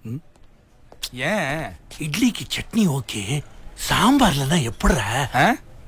ஏன் இட்லிக்கு சட்னி ஓகே சாம்பார்ல தான் எப்படிற ஆ?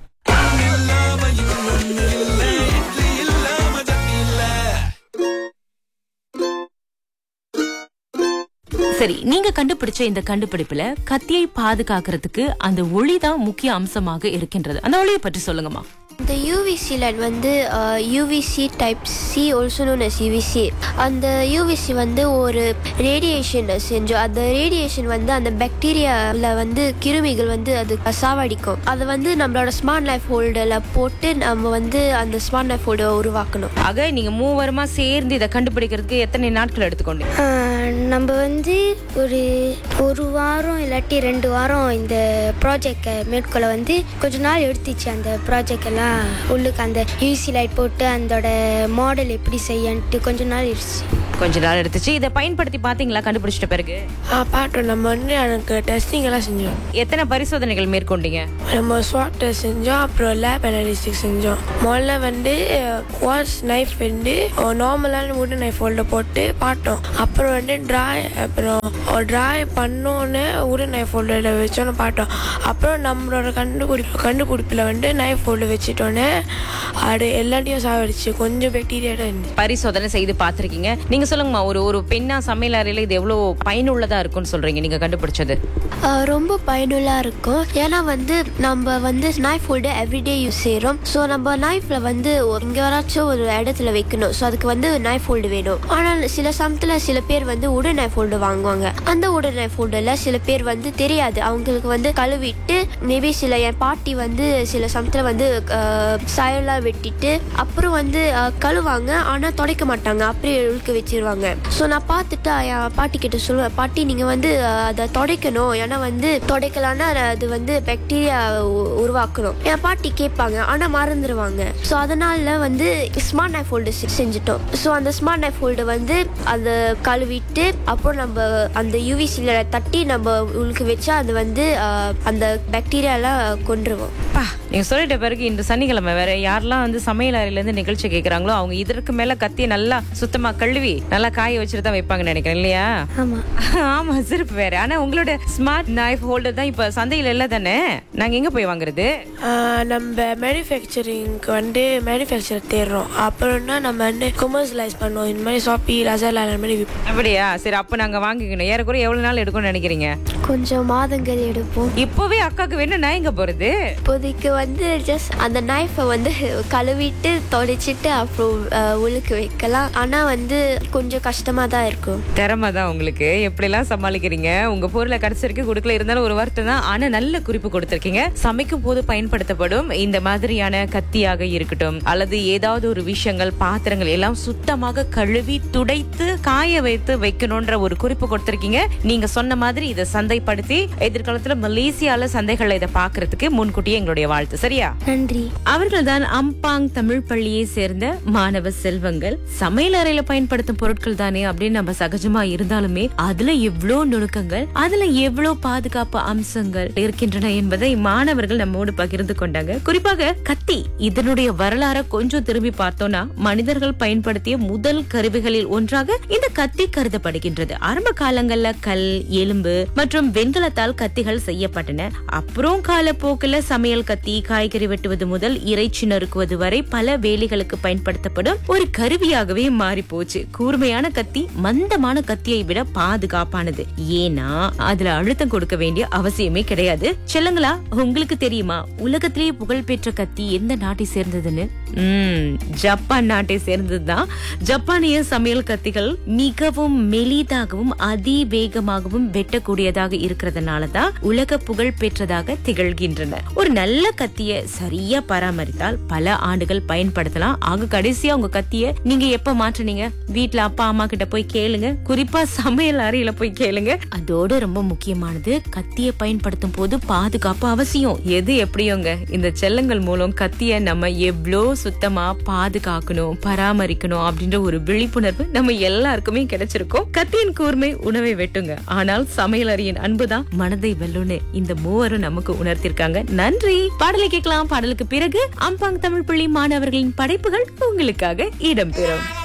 சரி நீங்க கண்டுபிடிச்ச இந்த கண்டுபிடிப்புல கத்தியை பாதுகாக்கிறதுக்கு அந்த ஒளி தான் முக்கிய அம்சமாக இருக்கின்றது அந்த ஒளியை பற்றி சொல்லுங்கம்மா இந்த யூவிசி லைட் வந்து UVC type C also known as UVC அந்த யூவிசி வந்து ஒரு ரேடியேஷன் செஞ்சோம் அந்த ரேடியேஷன் வந்து அந்த பாக்டீரியாவில் வந்து கிருமிகள் வந்து அது சாவடிக்கும் அதை வந்து நம்மளோட ஸ்மார்ட் லைஃப் ஹோல்டரில் போட்டு நம்ம வந்து அந்த ஸ்மார்ட் லைஃப் ஹோல்டரை உருவாக்கணும் ஆக நீங்க மூவருமா சேர்ந்து இதை கண்டுபிடிக்கிறதுக்கு எத்தனை நாட்கள் எடுத்துக்கொண்டீங்க ஆஹ் நம்ம வந்து ஒரு ஒரு வாரம் இல்லாட்டி ரெண்டு வாரம் இந்த ப்ராஜெக்டை மேற்கொள்ள வந்து கொஞ்ச நாள் எடுத்துச்சு அந்த ப்ராஜெக்ட் எல்லாம் உள்ளுக்கு அந்த யூசி லைட் போட்டு அதோட மாடல் எப்படி செய்யன்ட்டு கொஞ்ச நாள் இருந்துச்சு கொஞ்ச நாள் எடுத்துச்சு இதை பயன்படுத்தி பாத்தீங்களா கண்டுபிடிச்சிட்ட பிறகு பார்த்தோம் நம்ம வந்து எனக்கு டெஸ்டிங் எல்லாம் செஞ்சோம் எத்தனை பரிசோதனைகள் மேற்கொண்டீங்க நம்ம ஸ்வாட் டெஸ்ட் செஞ்சோம் அப்புறம் லேப் அனாலிசிஸ் செஞ்சோம் முதல்ல வந்து குவாட்ஸ் நைஃப் வந்து நார்மலான வுட் நைஃப் ஹோல்டர் போட்டு பார்த்தோம் அப்புறம் வந்து ட்ராய் அப்புறம் ட்ராய் பண்ணோன்னே வுட் நைஃப் ஹோல்டரில் வச்சோன்னு பார்த்தோம் அப்புறம் நம்மளோட கண்டுபிடிப்பு கண்டுபிடிப்பில் வந்து நைஃப் ஹோல்டர் வச்சுட்டோன்னே அது எல்லாத்தையும் சாவடிச்சு கொஞ்சம் பாக்டீரியா தான் இருந்துச்சு பரிசோதனை செய்து பார்த்திருக்கீங்க நீங்க சொல்லுங்கம்மா ஒரு ஒரு பெண்ணா சமையல் அறையில இது எவ்வளவு பயனுள்ளதா இருக்கும்னு சொல்றீங்க நீங்க கண்டுபிடிச்சது ஆஹ் ரொம்ப பயனுள்ளா இருக்கும் ஏன்னா வந்து நம்ம வந்து நைஃப் ஹோல்டர் எவ்ரிடே யூஸ் செய்கிறோம் ஸோ நம்ம நைஃப்ல வந்து இங்கே வராச்சும் ஒரு இடத்துல வைக்கணும் ஸோ அதுக்கு வந்து நைஃப் ஹோல்டு வேணும் ஆனால் சில சமயத்தில் சில பேர் வந்து உடன் நைஃப் ஹோல்டு வாங்குவாங்க அந்த உடன் நைஃப் ஹோல்டரில் சில பேர் வந்து தெரியாது அவங்களுக்கு வந்து கழுவிட்டு மேபி சில என் பாட்டி வந்து சில சமயத்தில் வந்து சாயெல்லாம் வெட்டிட்டு அப்புறம் வந்து ஆஹ், கழுவாங்க ஆனால் துடைக்க மாட்டாங்க அப்படியே இழுக்க வச்சிருவாங்க ஸோ நான் பார்த்துட்டு என் பாட்டி கிட்ட சொல்லுவேன் பாட்டி நீங்கள் வந்து ஆஹ், அதை துடைக்கணும் ஏன்னா வந்து துடைக்கலான்னா அது வந்து பாக்டீரியா உருவாக்கணும் என் பாட்டி கேட்பாங்க ஆனால் மறந்துடுவாங்க ஸோ அதனால வந்து ஸ்மார்ட் நைஃப் ஹோல்டு செஞ்சுட்டோம் ஸோ அந்த ஸ்மார்ட் நைஃப் ஹோல்டு வந்து அதை கழுவிட்டு அப்புறம் நம்ம அந்த யூவிசியில் தட்டி நம்ம உளுக்கு வச்சா அது வந்து ஆஹ், அந்த பாக்டீரியாலாம் கொண்டுருவோம் பா நீங்க சொல்லிட்ட பிறகு இந்த சனிக்கிழமை வேற யாரெல்லாம் வந்து சமையல் அறையில இருந்து நிகழ்ச்சி கேக்குறாங்களோ அவங்க இதற்கு மேல கத்தியை நல்லா சுத்தமா கழுவி நல்லா காய வச்சுட்டு தான் வைப்பாங்கன்னு நினைக்கிறேன் இல்லையா ஆமா ஆமா சிறப்பு வேற ஆனா உங்களோட ஸ்மார்ட் நைஃப் ஹோல்டர் தான் இப்ப சந்தையில இல்ல தானே நாங்க எங்க போய் வாங்குறது ஆஹ் நம்ம மேனுஃபேக்சரிங்க்கு வந்து மேனுஃபேக்சர் தேடுறோம் அப்புறம்னா நம்ம வந்து கொமர்ஷியலைஸ் பண்ணுவோம் இந்த மாதிரி ஷாப்பி லசாலா அந்த மாதிரி விற்போம். அப்படியா சரி அப்ப நாங்க வாங்கிக்கணும் ஏறக்குறைய எவ்வளவு நாள் எடுக்கும்னு நினைக்கிறீங்க கொஞ்சம் மாதங்கள் எடுப்போம் இப்பவே அக்காக்கு வேணும் நான் எங்க போறது இப்போதைக்கு வந்து ஜஸ்ட் அந்த நைஃபை வந்து கழுவிட்டு தொடச்சிட்டு அப்புறம் அஹ், உளுக்கு வைக்கலாம் ஆனால் வந்து கொஞ்சம் கஷ்டமாக தான் இருக்கும் திறமை தான் உங்களுக்கு எப்படி எல்லாம் சமாளிக்கிறீங்க உங்க பொருளை கடைசிக்கு கொடுக்கல இருந்தாலும் ஒரு வார்த்தை தான் ஆனா நல்ல குறிப்பு கொடுத்திருக்கீங்க சமைக்கும் போது பயன்படுத்தப்படும் இந்த மாதிரியான கத்தியாக இருக்கட்டும் அல்லது ஏதாவது ஒரு விஷயங்கள் பாத்திரங்கள் எல்லாம் சுத்தமாக கழுவி துடைத்து காய வைத்து வைக்கணும்ன்ற ஒரு குறிப்பு கொடுத்திருக்கீங்க நீங்க சொன்ன மாதிரி இதை சந்தைப்படுத்தி எதிர்காலத்துல மலேசியால சந்தைகள்ல இதை பாக்குறதுக்கு முன்கூட்டியே எங்களுடைய வாழ்த்து சரியா நன்றி அவர்கள்தான் அம்பாங் தமிழ் பள்ளியை சேர்ந்த மாணவ செல்வங்கள் சமையல் அறையில பயன்படுத்தும் பொருட்கள் தானே அப்படின்னு நம்ம சகஜமா இருந்தாலுமே அதுல எவ்வளவு நுணுக்கங்கள் அதுல எவ்வளவு பாதுகாப்பு அம்சங்கள் இருக்கின்றன என்பதை மாணவர்கள் நம்மோடு பகிர்ந்து கொண்டாங்க குறிப்பாக கத்தி இதனுடைய வரலாற கொஞ்சம் திரும்பி பார்த்தோம்னா மனிதர்கள் பயன்படுத்திய முதல் கருவிகளில் ஒன்றாக இந்த கத்தி கருதப்படுகின்றது ஆரம்ப காலங்கள்ல கல் எலும்பு மற்றும் வெண்கலத்தால் கத்திகள் செய்யப்பட்டன அப்புறம் காலப்போக்குல சமையல் கத்தி காய்கறி வெட்டுவது முதல் இறைச்சி நறுக்குவது வரை பல வேலைகளுக்கு பயன்படுத்தப்படும் ஒரு கருவியாகவே மாறி போச்சு கூர்மையான கத்தி மந்தமான கத்தியை விட பாதுகாப்பானது ஏன்னா அதுல அழுத்தம் கொடுக்க வேண்டிய அவசியமே கிடையாது செல்லங்களா உங்களுக்கு தெரியுமா உலகத்திலேயே புகழ்பெற்ற கத்தி எந்த நாட்டை சேர்ந்ததுன்னு உம் ஜப்பான் நாட்டை சேர்ந்ததுதான் ஜப்பானிய சமையல் கத்திகள் மிகவும் மெலிதாகவும் அதிவேகமாகவும் வெட்டக்கூடியதாக இருக்கிறதுனாலதான் உலக புகழ் பெற்றதாக திகழ்கின்றன ஒரு நல்ல கத்திய சரியா பராமரித்தால் பல ஆண்டுகள் பயன்படுத்தலாம் ஆக கடைசியா உங்க கத்திய நீங்க எப்ப மாற்றுனீங்க வீட்ல அப்பா அம்மா கிட்ட போய் கேளுங்க குறிப்பா சமையல் அறையில போய் கேளுங்க அதோட ரொம்ப முக்கியமானது கத்திய பயன்படுத்தும் போது பாதுகாப்பு அவசியம் எது எப்படியோங்க இந்த செல்லங்கள் மூலம் கத்திய நம்ம எவ்வளோ சுத்தமா பாதுகாக்கணும் பராமரிக்கணும் அப்படின்ற ஒரு விழிப்புணர்வு நம்ம எல்லாருக்குமே கிடைச்சிருக்கும் கத்தியின் கூர்மை உணவை வெட்டுங்க ஆனால் சமையலறையின் அன்புதான் மனதை வெல்லுன்னு இந்த மூவரும் நமக்கு உணர்த்திருக்காங்க நன்றி பாடலை கேட்கலாம் பாடலுக்கு பிறகு அம்பாங் தமிழ் பள்ளி மாணவர்களின் படைப்புகள் உங்களுக்காக இடம்பெறும்